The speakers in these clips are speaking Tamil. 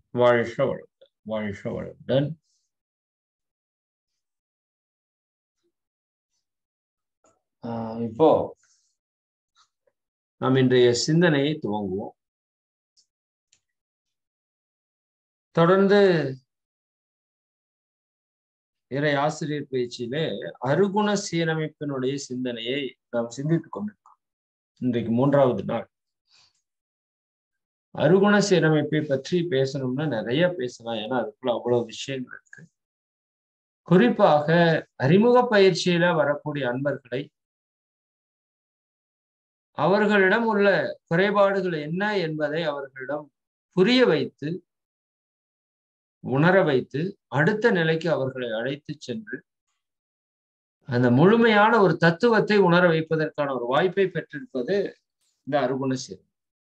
வாழ்க வளமுடன் வாழ்க வளமுடன் ஆஹ் இப்போ நாம் இன்றைய சிந்தனையை துவங்குவோம் தொடர்ந்து இறை ஆசிரியர் பேச்சிலே அருகுண சீரமைப்பினுடைய சிந்தனையை நாம் சிந்தித்துக் கொண்டிருக்கோம் இன்றைக்கு மூன்றாவது நாள் அருகுண சீரமைப்பை பற்றி பேசணும்னா நிறைய பேசலாம் ஏன்னா அதுக்குள்ள அவ்வளவு விஷயங்கள் இருக்கு குறிப்பாக அறிமுக பயிற்சியில வரக்கூடிய அன்பர்களை அவர்களிடம் உள்ள குறைபாடுகள் என்ன என்பதை அவர்களிடம் புரிய வைத்து உணர வைத்து அடுத்த நிலைக்கு அவர்களை அழைத்து சென்று அந்த முழுமையான ஒரு தத்துவத்தை உணர வைப்பதற்கான ஒரு வாய்ப்பை பெற்றிருப்பது இந்த அருகுண சீரம்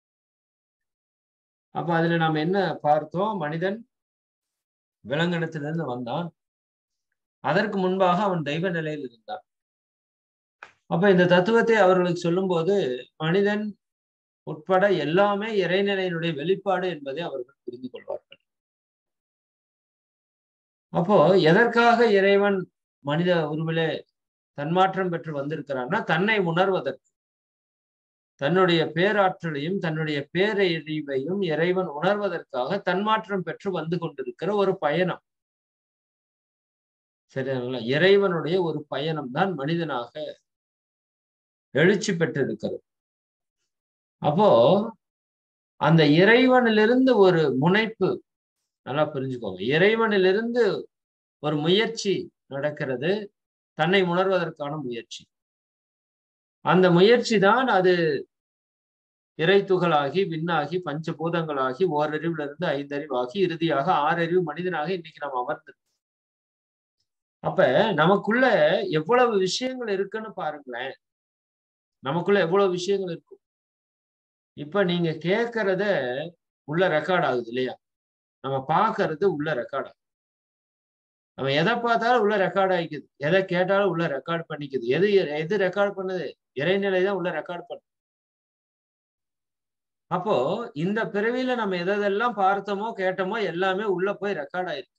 அப்ப அதுல நாம் என்ன பார்த்தோம் மனிதன் விலங்கினத்திலிருந்து வந்தான் அதற்கு முன்பாக அவன் தெய்வ நிலையில் இருந்தான் அப்ப இந்த தத்துவத்தை அவர்களுக்கு சொல்லும்போது மனிதன் உட்பட எல்லாமே இறைநிலையினுடைய வெளிப்பாடு என்பதை அவர்கள் புரிந்து கொள்வார்கள் அப்போ எதற்காக இறைவன் மனித உருவிலே தன்மாற்றம் பெற்று வந்திருக்கிறான்னா தன்னை உணர்வதற்கு தன்னுடைய பேராற்றலையும் தன்னுடைய பேரறிவையும் இறைவன் உணர்வதற்காக தன்மாற்றம் பெற்று வந்து கொண்டிருக்கிற ஒரு பயணம் சரிங்களா இறைவனுடைய ஒரு பயணம் தான் மனிதனாக எழுச்சி பெற்றிருக்கிறது அப்போ அந்த இறைவனிலிருந்து ஒரு முனைப்பு நல்லா புரிஞ்சுக்கோங்க இறைவனிலிருந்து ஒரு முயற்சி நடக்கிறது தன்னை உணர்வதற்கான முயற்சி அந்த முயற்சி தான் அது இறை துகளாகி விண்ணாகி பஞ்சபூதங்களாகி ஓரறிவுல இருந்து ஐந்தறிவாகி இறுதியாக ஆறறிவு மனிதனாக இன்னைக்கு நாம் அமர்ந்து அப்ப நமக்குள்ள எவ்வளவு விஷயங்கள் இருக்குன்னு பாருங்களேன் நமக்குள்ள எவ்வளவு விஷயங்கள் இருக்கும் இப்ப நீங்க கேட்கறத உள்ள ரெக்கார்ட் ஆகுது இல்லையா நம்ம பாக்குறது உள்ள ரெக்கார்ட் ஆகுது நம்ம எதை பார்த்தாலும் உள்ள ரெக்கார்ட் ஆகிக்குது எதை கேட்டாலும் உள்ள ரெக்கார்ட் பண்ணிக்குது எது எது ரெக்கார்ட் பண்ணுது இறைநிலை தான் உள்ள ரெக்கார்ட் பண்ணுது அப்போ இந்த பிறவியில நம்ம எதெல்லாம் பார்த்தோமோ கேட்டோமோ எல்லாமே உள்ள போய் ரெக்கார்ட் ஆயிருக்கு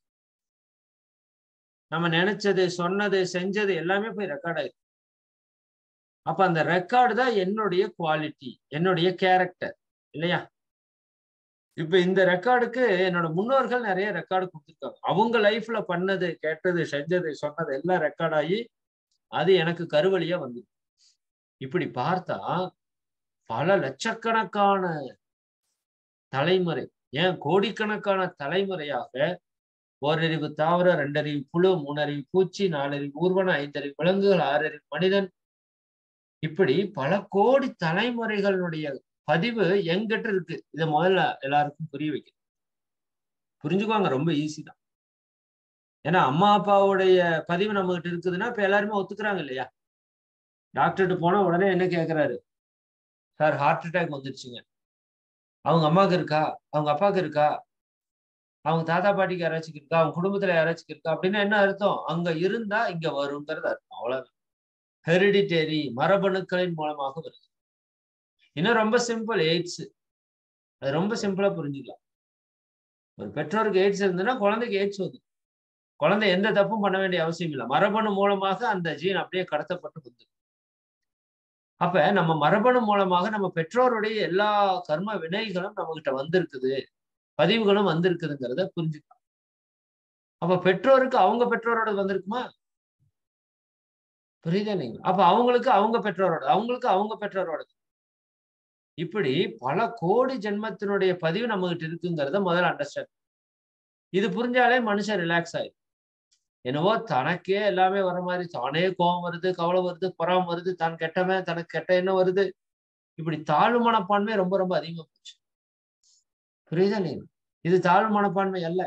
நம்ம நினைச்சது சொன்னது செஞ்சது எல்லாமே போய் ரெக்கார்ட் ஆயிருக்கு அப்ப அந்த ரெக்கார்டு தான் என்னுடைய குவாலிட்டி என்னுடைய கேரக்டர் இல்லையா இப்ப இந்த ரெக்கார்டுக்கு என்னோட முன்னோர்கள் நிறைய ரெக்கார்டு கொடுத்துருக்காங்க அவங்க லைஃப்ல பண்ணது கேட்டது செஞ்சது சொன்னது எல்லாம் ரெக்கார்ட் ஆகி அது எனக்கு கருவழியா வந்து இப்படி பார்த்தா பல லட்சக்கணக்கான தலைமுறை ஏன் கோடிக்கணக்கான தலைமுறையாக ஓரறிவு தாவரம் ரெண்டறிவு புழு மூணறிவு பூச்சி நாலறிவு ஊர்வன ஐந்தறிவு விலங்குகள் ஆறறிவு மனிதன் இப்படி பல கோடி தலைமுறைகளுடைய பதிவு எங்கிட்ட இருக்கு இதை முதல்ல எல்லாருக்கும் புரிய வைக்கணும் புரிஞ்சுக்குவாங்க ரொம்ப ஈஸி தான் ஏன்னா அம்மா அப்பாவுடைய பதிவு நம்ம கிட்ட இருக்குதுன்னா இப்ப எல்லாருமே ஒத்துக்கிறாங்க இல்லையா டாக்டர்கிட்ட போனா உடனே என்ன கேட்கிறாரு சார் ஹார்ட் அட்டாக் வந்துருச்சுங்க அவங்க அம்மாவுக்கு இருக்கா அவங்க அப்பாவுக்கு இருக்கா அவங்க தாத்தா பாட்டிக்கு யாராச்சும் இருக்கா அவங்க குடும்பத்துல யாராச்சும் இருக்கா அப்படின்னா என்ன அர்த்தம் அங்க இருந்தா இங்க வருங்கிறது அர்த்தம் அவ்வளவுதான் ஹெரிடிட்டரி மரபணுக்களின் மூலமாக வருது இன்னும் ரொம்ப சிம்பிள் எய்ட்ஸ் அது ரொம்ப சிம்பிளா புரிஞ்சுக்கலாம் ஒரு பெற்றோருக்கு எய்ட்ஸ் இருந்ததுன்னா குழந்தைக்கு எய்ட்ஸ் வருது குழந்தை எந்த தப்பும் பண்ண வேண்டிய அவசியம் இல்லை மரபணு மூலமாக அந்த ஜீன் அப்படியே கடத்தப்பட்டு வந்து அப்ப நம்ம மரபணு மூலமாக நம்ம பெற்றோருடைய எல்லா கர்ம வினைகளும் நம்ம கிட்ட வந்திருக்குது பதிவுகளும் வந்திருக்குதுங்கிறத புரிஞ்சுக்கலாம் அப்ப பெற்றோருக்கு அவங்க பெற்றோரோட வந்திருக்குமா புரியுதா நீங்க அப்ப அவங்களுக்கு அவங்க பெற்றோரோட அவங்களுக்கு அவங்க பெற்றோரோட இப்படி பல கோடி ஜென்மத்தினுடைய பதிவு நம்ம கிட்ட இருக்குங்கிறத முதல்ல அண்டர்ஸ்டாண்ட் இது புரிஞ்சாலே மனுஷன் ரிலாக்ஸ் ஆயிடும் என்னவோ தனக்கே எல்லாமே வர மாதிரி தானே கோபம் வருது கவலை வருது புறம் வருது தான் கெட்டவன் தனக்கு கெட்ட என்ன வருது இப்படி தாழ்வு மனப்பான்மை ரொம்ப ரொம்ப அதிகமா போச்சு புரியுதா நீங்க இது தாழ்வு மனப்பான்மை அல்ல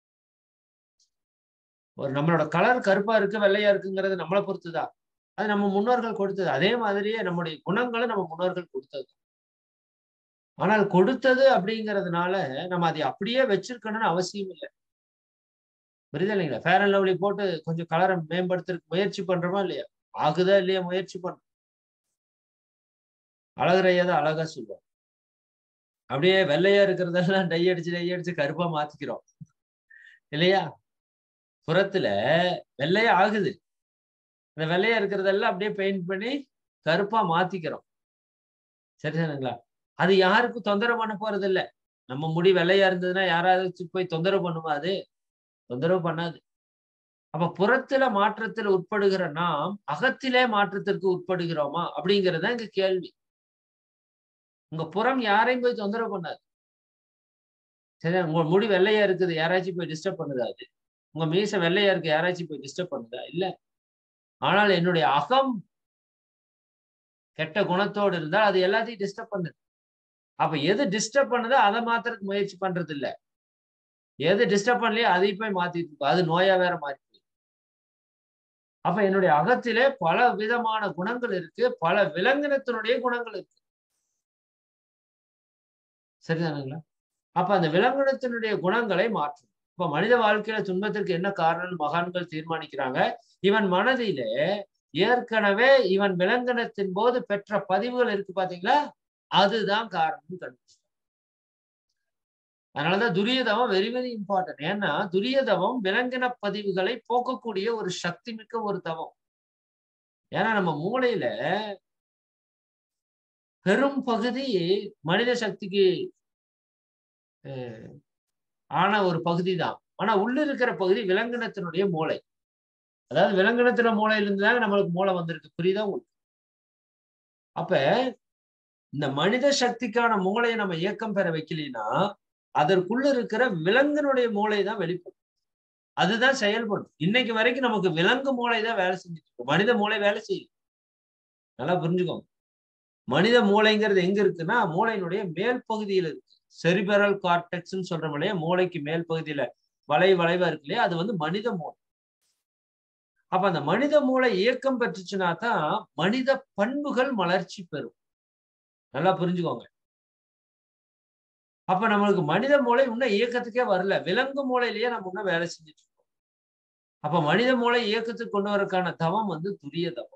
ஒரு நம்மளோட கலர் கருப்பா இருக்கு வெள்ளையா இருக்குங்கிறது நம்மளை பொறுத்துதான் அது நம்ம முன்னோர்கள் கொடுத்தது அதே மாதிரியே நம்முடைய குணங்களை நம்ம முன்னோர்கள் கொடுத்தது ஆனால் கொடுத்தது அப்படிங்கிறதுனால நம்ம அதை அப்படியே வச்சிருக்கணும்னு அவசியம் இல்லை புரியுதா இல்லைங்களா ஃபேர் அண்ட் லவ்லி போட்டு கொஞ்சம் கலரை மேம்படுத்துறதுக்கு முயற்சி பண்றோமா இல்லையா ஆகுதா இல்லையா முயற்சி பண்றோம் அழகுறையதை அழகா சொல்லுவாங்க அப்படியே வெள்ளையா இருக்கிறதெல்லாம் டை அடிச்சு டை அடிச்சு கருப்பா மாத்திக்கிறோம் இல்லையா புறத்துல வெள்ளையா ஆகுது அந்த வெள்ளையா இருக்கிறதெல்லாம் அப்படியே பெயிண்ட் பண்ணி கருப்பா மாத்திக்கிறோம் சரிதானுங்களா அது யாருக்கும் தொந்தரவு பண்ண போறது இல்ல நம்ம முடி வெள்ளையா இருந்ததுன்னா யாராவது போய் தொந்தரவு பண்ணுமா அது தொந்தரவு பண்ணாது அப்ப புறத்துல மாற்றத்தில் உட்படுகிற நாம் அகத்திலே மாற்றத்திற்கு உட்படுகிறோமா அப்படிங்கறத இங்க கேள்வி உங்க புறம் யாரையும் போய் தொந்தரவு பண்ணாது சரி உங்க முடி வெள்ளையா இருக்குது யாராச்சும் போய் டிஸ்டர்ப் பண்ணுதா அது உங்க மீச வெள்ளையா இருக்கு யாராச்சும் போய் டிஸ்டர்ப் பண்ணுதா இல்ல ஆனால் என்னுடைய அகம் கெட்ட குணத்தோடு இருந்தால் அது எல்லாத்தையும் டிஸ்டர்ப் பண்ணுது அப்ப எது டிஸ்டர்ப் பண்ணுதோ அதை மாத்திரத்துக்கு முயற்சி பண்றது இல்ல எது டிஸ்டர்ப் பண்ணலையோ அதை போய் மாத்திட்டு இருக்கும் அது நோயா வேற மாறி அப்ப என்னுடைய அகத்திலே பல விதமான குணங்கள் இருக்கு பல விலங்கினத்தினுடைய குணங்கள் இருக்கு சரிதானுங்களா அப்ப அந்த விலங்கினத்தினுடைய குணங்களை மாற்றும் இப்ப மனித வாழ்க்கையில துன்பத்திற்கு என்ன காரணம் மகான்கள் தீர்மானிக்கிறாங்க இவன் மனதிலே ஏற்கனவே இவன் விலங்கினத்தின் போது பெற்ற பதிவுகள் இருக்கு பாத்தீங்களா அதுதான் காரணம் கண்டுபிடிச்சாங்க அதனாலதான் துரியதவம் வெரி வெரி இம்பார்ட்டன்ட் ஏன்னா துரியதவம் விலங்கின பதிவுகளை போக்கக்கூடிய ஒரு சக்தி மிக்க ஒரு தவம் ஏன்னா நம்ம மூளையில பெரும் பகுதி மனித சக்திக்கு ஆன ஒரு பகுதி தான் ஆனா உள்ள இருக்கிற பகுதி விலங்கினத்தினுடைய மூளை அதாவது விலங்கினத்தின மூளையில இருந்து தாங்க நம்மளுக்கு மூளை வந்திருக்கு புரியுதா உங்களுக்கு அப்ப இந்த மனித சக்திக்கான மூளையை நம்ம இயக்கம் பெற வைக்கலைன்னா அதற்குள்ள இருக்கிற விலங்கினுடைய மூளை தான் வெளிப்படும் அதுதான் செயல்படும் இன்னைக்கு வரைக்கும் நமக்கு விலங்கு மூளை தான் வேலை செஞ்சுட்டு இருக்கும் மனித மூளை வேலை செய்யும் நல்லா புரிஞ்சுக்கோங்க மனித மூளைங்கிறது எங்க இருக்குன்னா மூளையினுடைய மேல் பகுதியில இருக்கு செரிபரல் கார்டெக்ஸ்ன்னு சொல்றோம் இல்லையா மூளைக்கு மேல் பகுதியில வளை வளைவா இருக்கு இல்லையா அது வந்து மனித மூளை அப்ப அந்த மனித மூளை இயக்கம் பெற்றுச்சுன்னா தான் மனித பண்புகள் மலர்ச்சி பெறும் நல்லா புரிஞ்சுக்கோங்க அப்ப நம்மளுக்கு மனித மூளை இன்னும் இயக்கத்துக்கே வரல விலங்கு மூளையிலேயே நம்ம இன்னும் வேலை செஞ்சுட்டு இருக்கோம் அப்ப மனித மூளை இயக்கத்துக்கு கொண்டு வரக்கான தவம் வந்து துரிய தவம்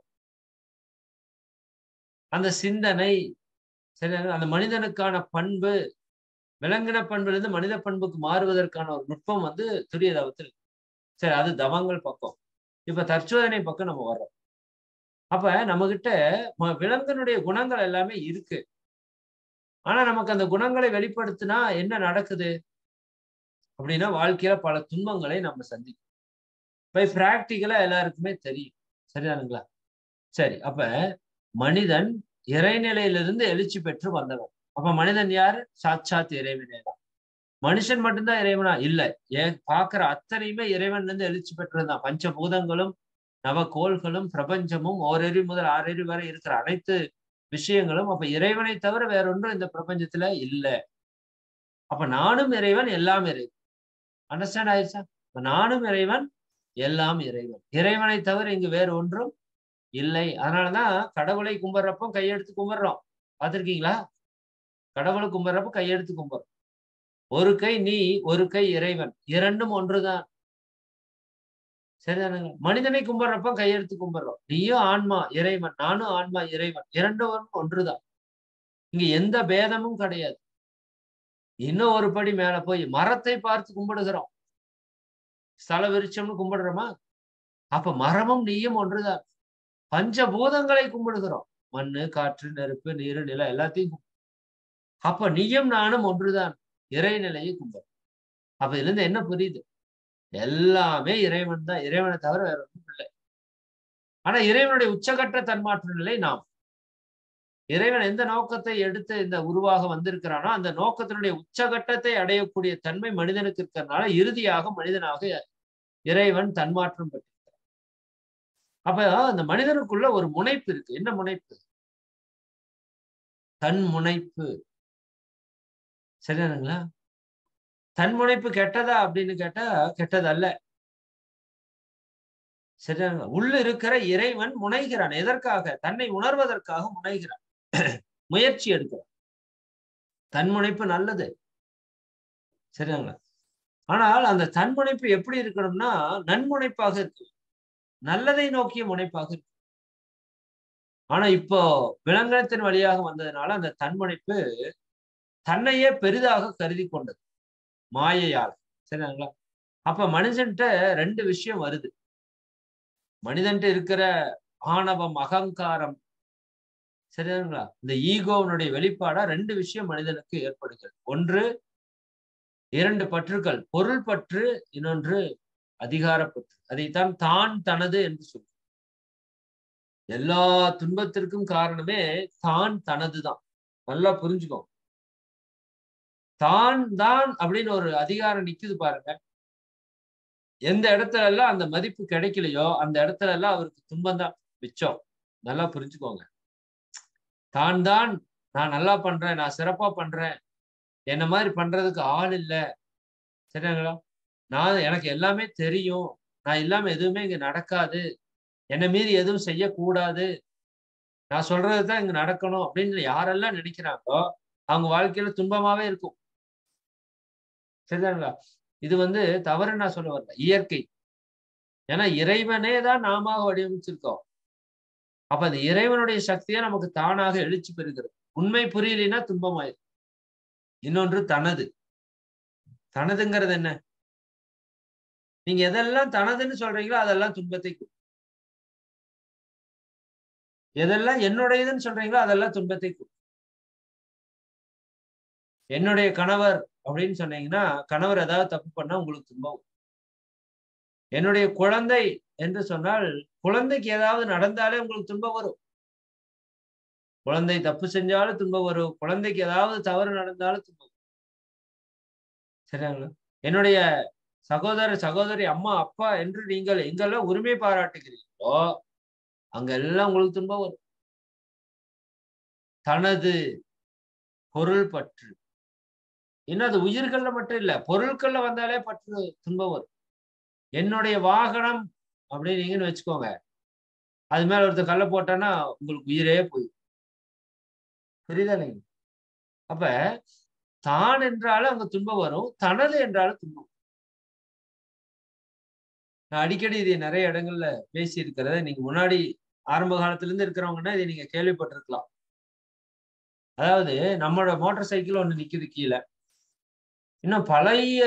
அந்த சிந்தனை சரி அந்த மனிதனுக்கான பண்பு விலங்கின பண்புல இருந்து மனித பண்புக்கு மாறுவதற்கான ஒரு நுட்பம் வந்து துரிய தவத்தில் சரி அது தவங்கள் பக்கம் இப்ப தற்சோதனை பக்கம் நம்ம வர்றோம் அப்ப நம்ம கிட்ட விலங்கினுடைய குணங்கள் எல்லாமே இருக்கு ஆனா நமக்கு அந்த குணங்களை வெளிப்படுத்தினா என்ன நடக்குது அப்படின்னா வாழ்க்கையில பல துன்பங்களை நம்ம சந்திக்கும் இப்ப பிராக்டிக்கலா எல்லாருக்குமே தெரியும் சரிதானுங்களா சரி அப்ப மனிதன் இறைநிலையிலிருந்து எழுச்சி பெற்று வந்தவன் அப்ப மனிதன் யாரு சாட்சாத் இறைவனே தான் மனுஷன் மட்டும்தான் இறைவனா இல்ல ஏன் பாக்குற அத்தனையுமே இறைவன்ல இருந்து எழுச்சி பெற்றதுதான் பஞ்சபூதங்களும் நவகோள்களும் பிரபஞ்சமும் ஓரறி முதல் ஆறறி வரை இருக்கிற அனைத்து விஷயங்களும் அப்ப இறைவனை தவிர வேற ஒன்றும் இந்த பிரபஞ்சத்துல இல்ல அப்ப நானும் இறைவன் எல்லாம் இறைவன் அண்டர்ஸ்டாண்ட் ஆயிடுச்சா இப்ப நானும் இறைவன் எல்லாம் இறைவன் இறைவனை தவிர இங்கு வேறு ஒன்றும் இல்லை அதனாலதான் கடவுளை கும்பிட்றப்போ கையெடுத்து கும்பிடுறோம் பார்த்திருக்கீங்களா கடவுளை கும்பிட்றப்ப கையெடுத்து கும்பிடுறோம் ஒரு கை நீ ஒரு கை இறைவன் இரண்டும் ஒன்றுதான் சரிதானுங்க மனிதனை கும்பிட்றப்ப கையெடுத்து கும்பிடுறோம் நீயும் ஆன்மா இறைவன் நானும் ஆன்மா இறைவன் இரண்டும் ஒன்றுதான் இங்க எந்த பேதமும் கிடையாது இன்னும் ஒரு படி மேல போய் மரத்தை பார்த்து கும்பிடுகிறோம் ஸ்தல விருட்சம்னு கும்பிடுறோமா அப்ப மரமும் நீயும் ஒன்றுதான் பஞ்சபூதங்களை கும்பிடுகிறோம் மண்ணு காற்று நெருப்பு நீரு நிலம் எல்லாத்தையும் அப்ப நீயும் நானும் ஒன்றுதான் இறைநிலையை கும்பிடும் அப்ப இதுல இருந்து என்ன புரியுது எல்லாமே இறைவன் தான் இறைவனை தவிர வேற ஒன்றும் இல்லை ஆனா இறைவனுடைய உச்சகட்ட தன்மாற்ற நிலை நாம் இறைவன் எந்த நோக்கத்தை எடுத்து இந்த உருவாக வந்திருக்கிறானோ அந்த நோக்கத்தினுடைய உச்சகட்டத்தை அடையக்கூடிய தன்மை மனிதனுக்கு இருக்கிறதுனால இறுதியாக மனிதனாக இறைவன் தன்மாற்றம் பெற்றிருக்கிறான் அப்ப அந்த மனிதனுக்குள்ள ஒரு முனைப்பு இருக்கு என்ன முனைப்பு தன் முனைப்பு சரிதானுங்களா தன்முனைப்பு கெட்டதா அப்படின்னு கேட்டா கெட்டது அல்ல சரிதானுங்களா உள்ள இருக்கிற இறைவன் முனைகிறான் எதற்காக தன்னை உணர்வதற்காக முனைகிறான் முயற்சி எடுக்கிறான் தன்முனைப்பு நல்லது சரிதாங்களா ஆனால் அந்த தன்முனைப்பு எப்படி இருக்கணும்னா நன்முனைப்பாக இருக்கு நல்லதை நோக்கிய முனைப்பாக இருக்கு ஆனா இப்போ விலங்கினத்தின் வழியாக வந்ததுனால அந்த தன்முனைப்பு தன்னையே பெரிதாக கருதி கொண்டது மாயையால் சரிங்களா அப்ப மனுஷன்ட்ட ரெண்டு விஷயம் வருது மனிதன்ட்ட இருக்கிற ஆணவம் அகங்காரம் சரிங்களா இந்த ஈகோவனுடைய வெளிப்பாடா ரெண்டு விஷயம் மனிதனுக்கு ஏற்படுகிறது ஒன்று இரண்டு பற்றுக்கள் பொருள் பற்று இன்னொன்று அதிகாரப்பற்று அதைத்தான் தான் தனது என்று சொல்லும் எல்லா துன்பத்திற்கும் காரணமே தான் தனதுதான் நல்லா புரிஞ்சுக்கோ தான் தான் அப்படின்னு ஒரு அதிகாரம் நிக்குது பாருங்க எந்த இடத்துல எல்லாம் அந்த மதிப்பு கிடைக்கலையோ அந்த இடத்துல எல்லாம் அவருக்கு துன்பம் தான் மிச்சம் நல்லா புரிஞ்சுக்கோங்க தான் தான் நான் நல்லா பண்றேன் நான் சிறப்பா பண்றேன் என்ன மாதிரி பண்றதுக்கு ஆள் இல்லை சரிங்களா நான் எனக்கு எல்லாமே தெரியும் நான் இல்லாம எதுவுமே இங்க நடக்காது என்னை மீறி எதுவும் செய்யக்கூடாது நான் சொல்றதுதான் இங்க நடக்கணும் அப்படின்னு யாரெல்லாம் நினைக்கிறாங்களோ அவங்க வாழ்க்கையில துன்பமாவே இருக்கும் சரிதாங்களா இது வந்து தவறு நான் சொல்ல வரல இயற்கை ஏன்னா இறைவனே தான் நாம வடிவமைச்சிருக்கோம் அப்ப அந்த இறைவனுடைய சக்தியை நமக்கு தானாக எழுச்சி பெறுகிறது உண்மை புரியலைன்னா துன்பமாயிரும் இன்னொன்று தனது தனதுங்கிறது என்ன நீங்க எதெல்லாம் தனதுன்னு சொல்றீங்களோ அதெல்லாம் துன்பத்தை எதெல்லாம் என்னுடையதுன்னு சொல்றீங்களோ அதெல்லாம் துன்பத்தை என்னுடைய கணவர் அப்படின்னு சொன்னீங்கன்னா கணவர் ஏதாவது தப்பு பண்ணா உங்களுக்கு துன்பம் என்னுடைய குழந்தை என்று சொன்னால் குழந்தைக்கு ஏதாவது நடந்தாலே உங்களுக்கு துன்பம் வரும் குழந்தை தப்பு செஞ்சாலும் துன்பம் வரும் குழந்தைக்கு ஏதாவது தவறு நடந்தாலும் துன்பம் சரிங்களா என்னுடைய சகோதர சகோதரி அம்மா அப்பா என்று நீங்கள் எங்கெல்லாம் உரிமை பாராட்டுகிறீர்களோ அங்கெல்லாம் உங்களுக்கு துன்பம் வரும் தனது பொருள் பற்று இன்னும் அது உயிர்கள்ல மட்டும் இல்ல பொருட்கள்ல வந்தாலே பற்று துன்பம் வரும் என்னுடைய வாகனம் அப்படின்னு நீங்கன்னு வச்சுக்கோங்க அது மேல ஒருத்தர் கல்ல போட்டான்னா உங்களுக்கு உயிரே போய் புரியுதா நீங்க அப்ப தான் என்றாலும் அங்க துன்பம் வரும் தனது என்றாலும் துன்பம் நான் அடிக்கடி இது நிறைய இடங்கள்ல பேசி இருக்கிறத நீங்க முன்னாடி ஆரம்ப காலத்துல இருந்து இருக்கிறவங்கன்னா இதை நீங்க கேள்விப்பட்டிருக்கலாம் அதாவது நம்மளோட மோட்டார் சைக்கிள் ஒண்ணு நிக்குது கீழே இன்னும் பழைய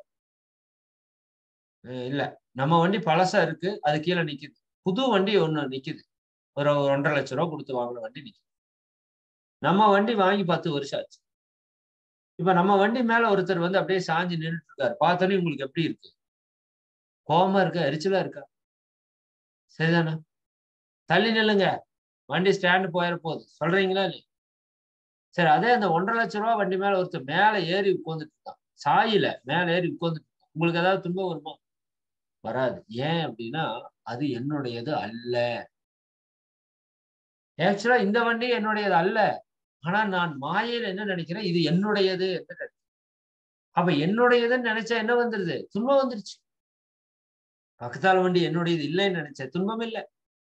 இல்ல நம்ம வண்டி பழசா இருக்கு அது கீழே நிக்குது புது வண்டி ஒண்ணு நிக்குது ஒரு ஒன்றரை லட்சம் ரூபா கொடுத்து வாங்கின வண்டி நிக்குது நம்ம வண்டி வாங்கி பத்து வருஷம் ஆச்சு இப்ப நம்ம வண்டி மேல ஒருத்தர் வந்து அப்படியே சாஞ்சு நின்றுட்டு இருக்காரு பார்த்தோன்னே உங்களுக்கு எப்படி இருக்கு கோபமா இருக்கா எரிச்சலா இருக்கா சரிதானே தள்ளி நில்லுங்க வண்டி ஸ்டாண்டு போயிட போகுது சொல்றீங்களா இல்லையா சரி அதே அந்த ஒன்றரை லட்சம் ரூபா வண்டி மேல ஒருத்தர் மேல ஏறி உட்காந்துட்டு இருக்கான் சாயில மேல ஏறி உட்காந்துட்டு இருக்கான் உங்களுக்கு ஏதாவது துன்பம் வருமா வராது ஏன் அப்படின்னா அது என்னுடையது அல்ல ஆக்சுவலா இந்த வண்டி என்னுடையது அல்ல ஆனா நான் மாயையில் என்ன நினைக்கிறேன் இது என்னுடையது என்று நினைக்கிறேன் அப்ப என்னுடையதுன்னு நினைச்சா என்ன வந்துருது துன்பம் வந்துருச்சு பக்கத்தால வண்டி என்னுடையது இல்லைன்னு நினைச்சேன் துன்பம் இல்லை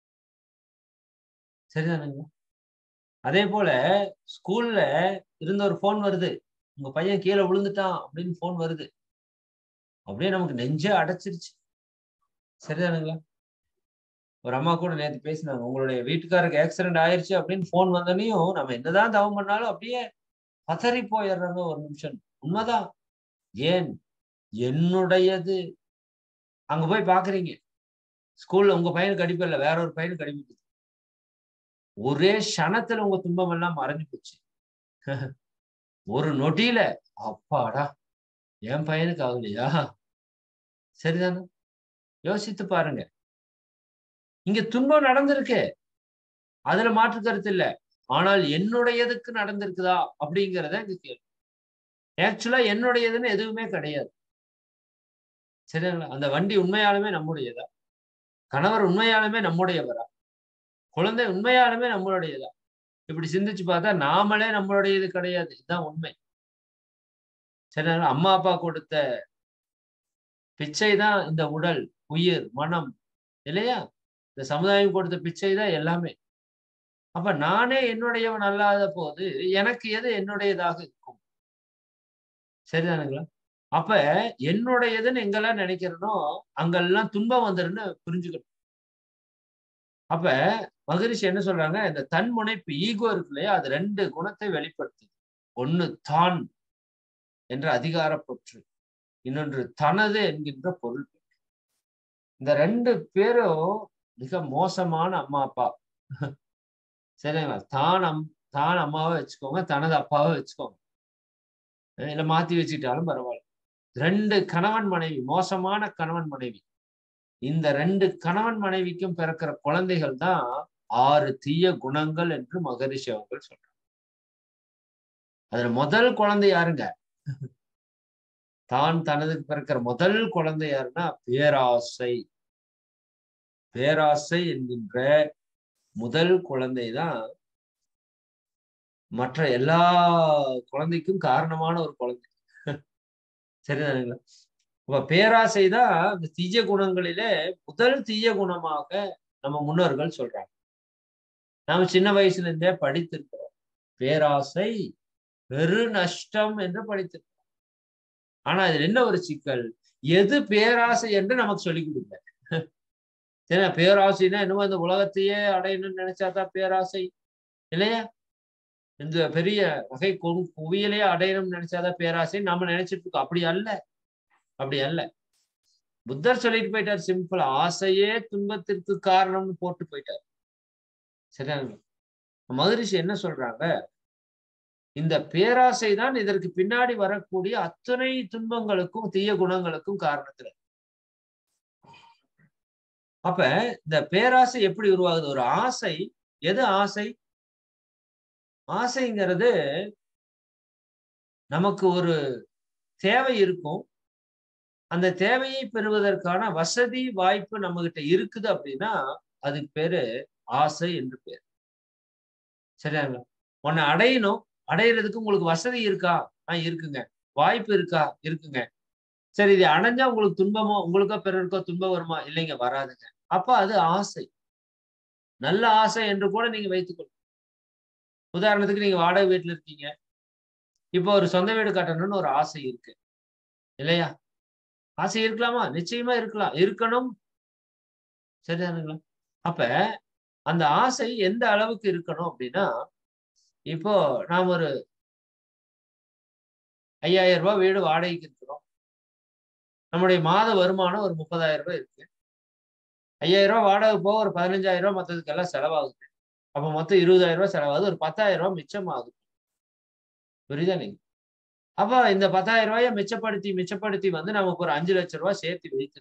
சரிதானுங்க அதே போல ஸ்கூல்ல இருந்த ஒரு போன் வருது உங்க பையன் கீழே விழுந்துட்டான் அப்படின்னு போன் வருது அப்படியே நமக்கு நெஞ்சே அடைச்சிருச்சு சரிதானுங்களா ஒரு அம்மா கூட நேற்று பேசினாங்க உங்களுடைய வீட்டுக்காரருக்கு ஆக்சிடென்ட் ஆயிருச்சு அப்படின்னு போன் வந்தனையும் நம்ம என்னதான் தவம் பண்ணாலும் அப்படியே பதறி போயிடுறாங்க ஒரு நிமிஷம் உண்மைதான் ஏன் என்னுடையது அங்க போய் பாக்குறீங்க ஸ்கூல்ல உங்க பையனுக்கு அடிப்பில்ல வேற ஒரு பையனுக்கு அடிப்பிடுது ஒரே க்ஷணத்துல உங்க துன்பம் எல்லாம் மறைஞ்சு போச்சு ஒரு நொடியில அப்பாடா என் பையனுக்கு ஆகலையா சரிதானே யோசித்து பாருங்க இங்க துன்பம் நடந்திருக்கு அதுல மாற்று கருத்து இல்ல ஆனால் என்னுடையதுக்கு நடந்திருக்குதா அப்படிங்கிறத இங்க கேள்வி ஆக்சுவலா என்னுடையதுன்னு எதுவுமே கிடையாது சரிங்களா அந்த வண்டி உண்மையாலுமே நம்முடையதா கணவர் உண்மையாலுமே நம்முடையவரா குழந்தை உண்மையாலுமே நம்மளுடையதா இப்படி சிந்திச்சு பார்த்தா நாமளே நம்மளுடையது கிடையாது இதுதான் உண்மை சரிங்களா அம்மா அப்பா கொடுத்த பிச்சை தான் இந்த உடல் உயிர் மனம் இல்லையா இந்த சமுதாயம் கொடுத்த பிச்சை தான் எல்லாமே அப்ப நானே என்னுடையவன் அல்லாத போது எனக்கு எது என்னுடையதாக இருக்கும் சரிதானுங்களா அப்ப என்னுடையதுன்னு எங்கெல்லாம் நினைக்கிறனோ அங்கெல்லாம் துன்பம் வந்துருன்னு புரிஞ்சுக்கணும் அப்ப மகரிஷி என்ன சொல்றாங்க இந்த தன்முனைப்பு ஈகோ இருக்கு இல்லையா அது ரெண்டு குணத்தை வெளிப்படுத்துது ஒண்ணு தான் என்ற அதிகாரப்பற்று இன்னொன்று தனது என்கின்ற பொருள் இந்த ரெண்டு பேரும் மிக மோசமான அம்மா அப்பா சரிங்களா தான் அம் தான் அம்மாவை வச்சுக்கோங்க தனது அப்பாவை வச்சுக்கோங்க இல்ல மாத்தி வச்சுக்கிட்டாலும் பரவாயில்ல ரெண்டு கணவன் மனைவி மோசமான கணவன் மனைவி இந்த ரெண்டு கணவன் மனைவிக்கும் பிறக்கிற குழந்தைகள் தான் ஆறு தீய குணங்கள் என்று மகரிஷி அவர்கள் சொல்றாங்க அதுல முதல் குழந்தை யாருங்க தான் தனதுக்கு பிறக்கிற முதல் குழந்தை யாருன்னா பேராசை பேராசை என்கின்ற முதல் குழந்தை தான் மற்ற எல்லா குழந்தைக்கும் காரணமான ஒரு குழந்தை சரிதானுங்களா அப்ப பேராசை தான் இந்த தீய குணங்களிலே முதல் தீய குணமாக நம்ம முன்னோர்கள் சொல்றாங்க நாம சின்ன வயசுல இருந்தே படித்திருக்கிறோம் பேராசை பெரு நஷ்டம் என்று படித்திருக்கிறோம் ஆனா இதுல என்ன ஒரு சிக்கல் எது பேராசை என்று நமக்கு சொல்லிக் கொடுங்க ஏன்னா பேராசைன்னா என்னமோ இந்த உலகத்தையே அடையணும்னு நினைச்சாதான் பேராசை இல்லையா இந்த பெரிய வகை குவியலையே அடையணும்னு நினைச்சாதான் பேராசை நம்ம நினைச்சிட்டு இருக்கோம் அப்படி அல்ல அப்படி அல்ல புத்தர் சொல்லிட்டு போயிட்டார் சிம்பிள் ஆசையே துன்பத்திற்கு காரணம்னு போட்டு போயிட்டார் சரியா மகரிஷி என்ன சொல்றாங்க இந்த பேராசை தான் இதற்கு பின்னாடி வரக்கூடிய அத்தனை துன்பங்களுக்கும் தீய குணங்களுக்கும் காரணத்துல அப்ப இந்த பேராசை எப்படி உருவாகுது ஒரு ஆசை எது ஆசை ஆசைங்கிறது நமக்கு ஒரு தேவை இருக்கும் அந்த தேவையை பெறுவதற்கான வசதி வாய்ப்பு நம்ம கிட்ட இருக்குது அப்படின்னா அதுக்கு பேரு ஆசை என்று பேர் சரியாங்க உன்னை அடையணும் அடையிறதுக்கு உங்களுக்கு வசதி இருக்கா ஆ இருக்குங்க வாய்ப்பு இருக்கா இருக்குங்க சரி இது அடைஞ்சா உங்களுக்கு துன்பமோ உங்களுக்கோ பிறருக்கோ துன்பம் வருமா இல்லைங்க வராதுங்க அப்ப அது ஆசை நல்ல ஆசை என்று கூட நீங்க வைத்துக்கொள்ளும் உதாரணத்துக்கு நீங்க வாடகை வீட்டுல இருக்கீங்க இப்போ ஒரு சொந்த வீடு கட்டணும்னு ஒரு ஆசை இருக்கு இல்லையா ஆசை இருக்கலாமா நிச்சயமா இருக்கலாம் இருக்கணும் சரிதானுங்களா அப்ப அந்த ஆசை எந்த அளவுக்கு இருக்கணும் அப்படின்னா இப்போ நாம் ஒரு ஐயாயிரம் ரூபாய் வீடு வாடகைக்கு இருக்கிறோம் நம்முடைய மாத வருமானம் ஒரு முப்பதாயிரம் ரூபாய் இருக்கு ஐயாயிரம் ரூபாய் வாடகை போக ஒரு பதினஞ்சாயிரம் ரூபாய் மற்றதுக்கெல்லாம் செலவாகுது அப்ப மொத்தம் இருபதாயிரம் ரூபாய் செலவாகுது ஒரு பத்தாயிரம் ரூபாய் மிச்சம் ஆகுது புரியுதா நீங்க அப்ப இந்த பத்தாயிரம் ரூபாய மிச்சப்படுத்தி மிச்சப்படுத்தி வந்து நமக்கு ஒரு அஞ்சு லட்சம் ரூபாய் சேர்த்து வைத்து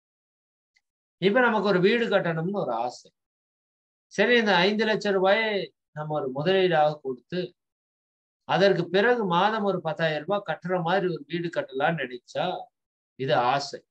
இப்ப நமக்கு ஒரு வீடு கட்டணும்னு ஒரு ஆசை சரி இந்த ஐந்து லட்சம் ரூபாயை நம்ம ஒரு முதலீடாக கொடுத்து அதற்கு பிறகு மாதம் ஒரு பத்தாயிரம் ரூபாய் கட்டுற மாதிரி ஒரு வீடு கட்டலாம்னு நினைச்சா இது ஆசை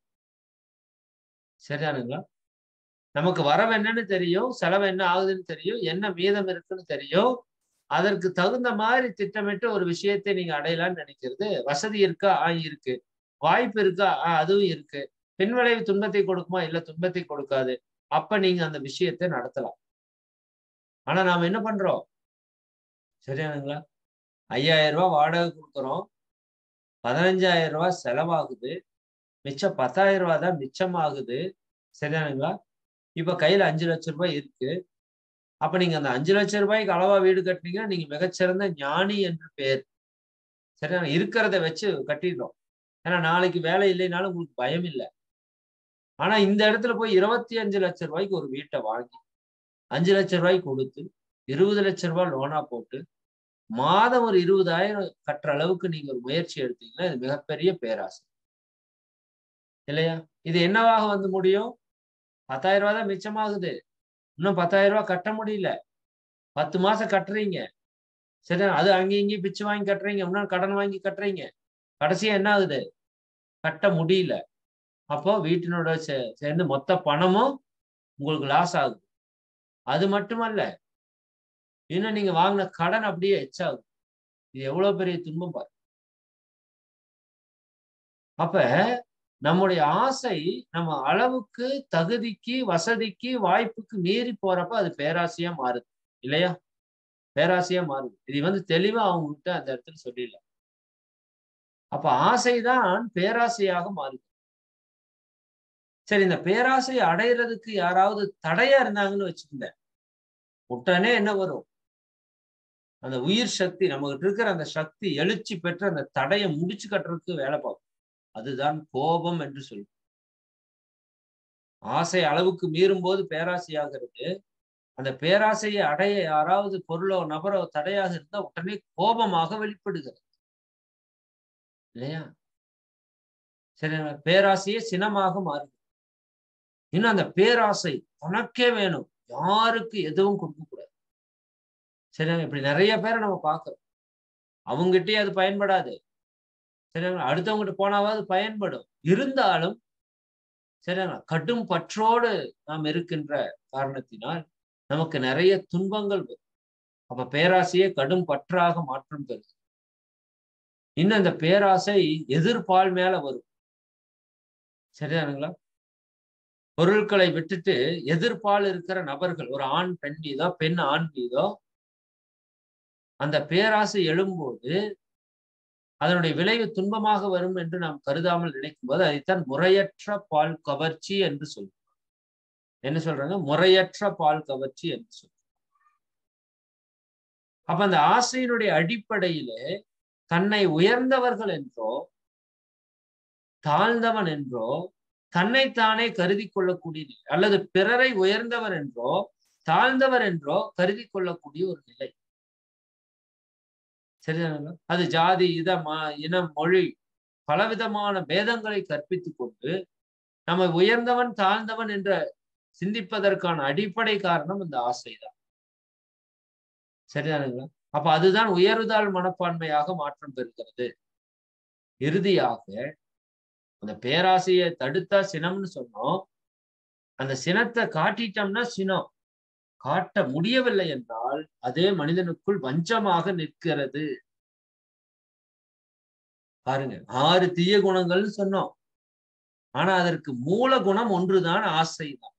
சரிதானுங்களா நமக்கு வரவு என்னன்னு தெரியும் செலவு என்ன ஆகுதுன்னு தெரியும் என்ன மீதம் இருக்குன்னு தெரியும் அதற்கு தகுந்த மாதிரி திட்டமிட்டு ஒரு விஷயத்தை நீங்க அடையலாம்னு நினைக்கிறது வசதி இருக்கா ஆ இருக்கு வாய்ப்பு இருக்கா ஆ அதுவும் இருக்கு பின்விளைவு துன்பத்தை கொடுக்குமா இல்ல துன்பத்தை கொடுக்காது அப்ப நீங்க அந்த விஷயத்தை நடத்தலாம் ஆனா நாம என்ன பண்றோம் சரியானுங்களா ஐயாயிரம் ரூபாய் வாடகை கொடுக்குறோம் பதினஞ்சாயிரம் ரூபாய் செலவாகுது மிச்சம் பத்தாயிரம் ரூபாய் தான் மிச்சமாகுது சரியானுங்களா இப்ப கையில அஞ்சு லட்சம் ரூபாய் இருக்கு அப்ப நீங்க அந்த அஞ்சு லட்சம் ரூபாய்க்கு அளவா வீடு கட்டினீங்கன்னா நீங்க மிகச்சிறந்த ஞானி என்று பேர் சரியா இருக்கிறத வச்சு கட்டிடுறோம் ஏன்னா நாளைக்கு வேலை இல்லைனாலும் உங்களுக்கு பயம் இல்லை ஆனா இந்த இடத்துல போய் இருபத்தி அஞ்சு லட்சம் ரூபாய்க்கு ஒரு வீட்டை வாங்கி அஞ்சு லட்சம் ரூபாய்க்கு கொடுத்து இருபது லட்சம் ரூபாய் லோனா போட்டு மாதம் ஒரு இருபதாயிரம் கட்டுற அளவுக்கு நீங்க ஒரு முயற்சி எடுத்தீங்கன்னா இது மிகப்பெரிய பேராசை இல்லையா இது என்னவாக வந்து முடியும் பத்தாயிரம் ரூபாய் தான் மிச்சமாகுது இன்னும் பத்தாயிரம் ரூபாய் கட்ட முடியல பத்து மாசம் கட்டுறீங்க சரி அது அங்கேயும் இங்கேயும் பிச்சு வாங்கி கட்டுறீங்க இன்னும் கடன் வாங்கி கட்டுறீங்க கடைசியா என்ன ஆகுது கட்ட முடியல அப்போ வீட்டினோட சேர்ந்து மொத்த பணமும் உங்களுக்கு லாஸ் ஆகுது அது மட்டுமல்ல இன்னும் நீங்க வாங்கின கடன் அப்படியே எச்சாகுது இது எவ்வளவு பெரிய துன்பம் பாரு அப்ப நம்முடைய ஆசை நம்ம அளவுக்கு தகுதிக்கு வசதிக்கு வாய்ப்புக்கு மீறி போறப்ப அது பேராசையா மாறுது இல்லையா பேராசையா மாறுது இது வந்து தெளிவா அவங்க கிட்ட அந்த இடத்துல சொல்லிடல அப்ப ஆசைதான் பேராசையாக மாறுது சரி இந்த பேராசை அடையிறதுக்கு யாராவது தடையா இருந்தாங்கன்னு வச்சுக்கோங்க உடனே என்ன வரும் அந்த உயிர் சக்தி நம்மகிட்ட இருக்கிற அந்த சக்தி எழுச்சி பெற்ற அந்த தடையை முடிச்சு கட்டுறதுக்கு வேலை பார்க்கும் அதுதான் கோபம் என்று சொல்லும் ஆசை அளவுக்கு மீறும் போது பேராசையாகிறது அந்த பேராசையை அடைய யாராவது பொருளோ நபரோ தடையாக இருந்தா உடனே கோபமாக வெளிப்படுகிறது இல்லையா சரி பேராசையே சினமாக மாறுது இன்னும் அந்த பேராசை தனக்கே வேணும் யாருக்கு எதுவும் கொடுக்க கூடாது சரிங்க இப்படி நிறைய பேரை நம்ம பார்க்கிறோம் அவங்ககிட்டயே அது பயன்படாது சரிங்களா அடுத்தவங்ககிட்ட போனாவது பயன்படும் இருந்தாலும் சரிங்களா கடும் பற்றோடு நாம் இருக்கின்ற காரணத்தினால் நமக்கு நிறைய துன்பங்கள் வரும் அப்ப பேராசையே கடும் பற்றாக மாற்றம் பெறுது இன்னும் அந்த பேராசை எதிர்பால் மேல வரும் சரிதானுங்களா பொருட்களை விட்டுட்டு எதிர்பால் இருக்கிற நபர்கள் ஒரு ஆண் பெண் மீதோ பெண் ஆண் மீதோ அந்த பேராசை எழும்போது அதனுடைய விளைவு துன்பமாக வரும் என்று நாம் கருதாமல் நினைக்கும் போது அதைத்தான் முறையற்ற பால் கவர்ச்சி என்று சொல்றோம் என்ன சொல்றாங்க முறையற்ற பால் கவர்ச்சி என்று சொல்றோம் அப்ப அந்த ஆசையினுடைய அடிப்படையிலே தன்னை உயர்ந்தவர்கள் என்றோ தாழ்ந்தவன் என்றோ தன்னைத்தானே கருதி கொள்ளக்கூடிய நிலை அல்லது பிறரை உயர்ந்தவர் என்றோ தாழ்ந்தவர் என்றோ கருதி கொள்ளக்கூடிய ஒரு நிலை சரிதானுங்களா அது ஜாதி இத இனம் மொழி பலவிதமான பேதங்களை கற்பித்துக் கொண்டு நம்ம உயர்ந்தவன் தாழ்ந்தவன் என்ற சிந்திப்பதற்கான அடிப்படை காரணம் இந்த ஆசைதான் சரிதானுங்களா அப்ப அதுதான் உயர்வுதாள் மனப்பான்மையாக மாற்றம் பெறுகிறது இறுதியாக அந்த பேராசையை தடுத்தா சினம்னு சொன்னோம் அந்த சினத்தை காட்டிட்டோம்னா சினம் காட்ட முடியவில்லை என்றால் அதே மனிதனுக்குள் வஞ்சமாக நிற்கிறது பாருங்க ஆறு தீய குணங்கள்னு சொன்னோம் ஆனா அதற்கு மூல குணம் ஒன்றுதான் ஆசைதான்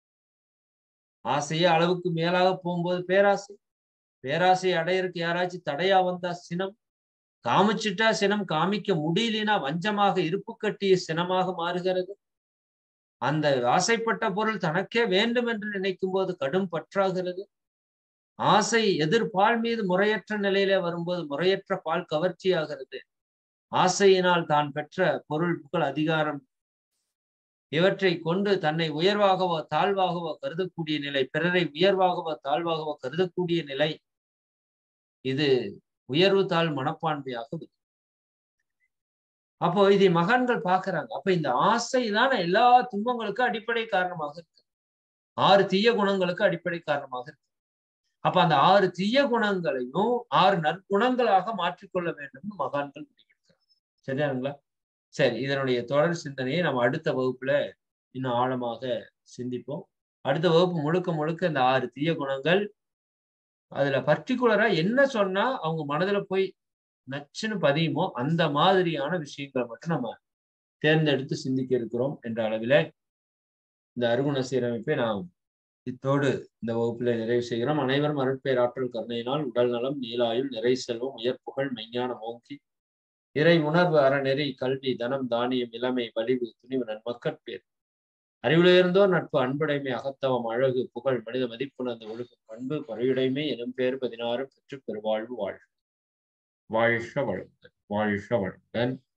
ஆசையே அளவுக்கு மேலாக போகும்போது பேராசை பேராசை அடையறதுக்கு யாராச்சும் தடையா வந்தா சினம் காமிச்சுட்டா சினம் காமிக்க முடியலனா வஞ்சமாக இருப்பு கட்டிய சினமாக மாறுகிறது அந்த ஆசைப்பட்ட பொருள் தனக்கே வேண்டும் என்று நினைக்கும் போது கடும் பற்றாகிறது ஆசை எதிர்பால் மீது முறையற்ற நிலையில வரும்போது முறையற்ற பால் கவர்ச்சியாகிறது ஆசையினால் தான் பெற்ற பொருள் புகழ் அதிகாரம் இவற்றை கொண்டு தன்னை உயர்வாகவோ தாழ்வாகவோ கருதக்கூடிய நிலை பிறரை உயர்வாகவோ தாழ்வாகவோ கருதக்கூடிய நிலை இது உயர்வு தாழ் மனப்பான்மையாக அப்போ இதை மகான்கள் பாக்குறாங்க அப்ப இந்த ஆசை தான் எல்லா துன்பங்களுக்கும் அடிப்படை காரணமாக இருக்கு ஆறு தீய குணங்களுக்கு அடிப்படை காரணமாக இருக்கு அப்ப அந்த ஆறு தீய குணங்களையும் ஆறு நற்குணங்களாக மாற்றிக்கொள்ள வேண்டும் மகான்கள் முடிவெடுக்கிறாங்க சரியானுங்களா சரி இதனுடைய தொடர் சிந்தனையை நம்ம அடுத்த வகுப்புல இன்னும் ஆழமாக சிந்திப்போம் அடுத்த வகுப்பு முழுக்க முழுக்க இந்த ஆறு தீய குணங்கள் அதுல பர்டிகுலரா என்ன சொன்னா அவங்க மனதுல போய் நச்சுன்னு பதியுமோ அந்த மாதிரியான விஷயங்களை மட்டும் நம்ம தேர்ந்தெடுத்து சிந்திக்க இருக்கிறோம் என்ற அளவில இந்த அருகுண சீரமைப்பை நாம் இத்தோடு இந்த வகுப்புல நிறைவு செய்கிறோம் அனைவரும் அருட்பேர் ஆற்றல் கருணையினால் உடல் நலம் நீலாயுள் நிறை செல்வம் உயர்ப்புகள் மெஞ்ஞானம் ஓங்கி இறை உணர்வு அறநெறி கல்வி தனம் தானியம் இளமை வலிவு துணிவு நன்மக்கட்பேர் அறிவுடையர்ந்தோர் நட்பு அன்புடைமை அகத்தவம் அழகு புகழ் மனித மதிப்புணர்ந்த ஒழுகு பண்பு பறையுடைமை எனும் பேர் பதினாறு பெற்று பெருவாழ்வு வாழ் வாழ்க வளமுடன் வாழ்க வளமுடன்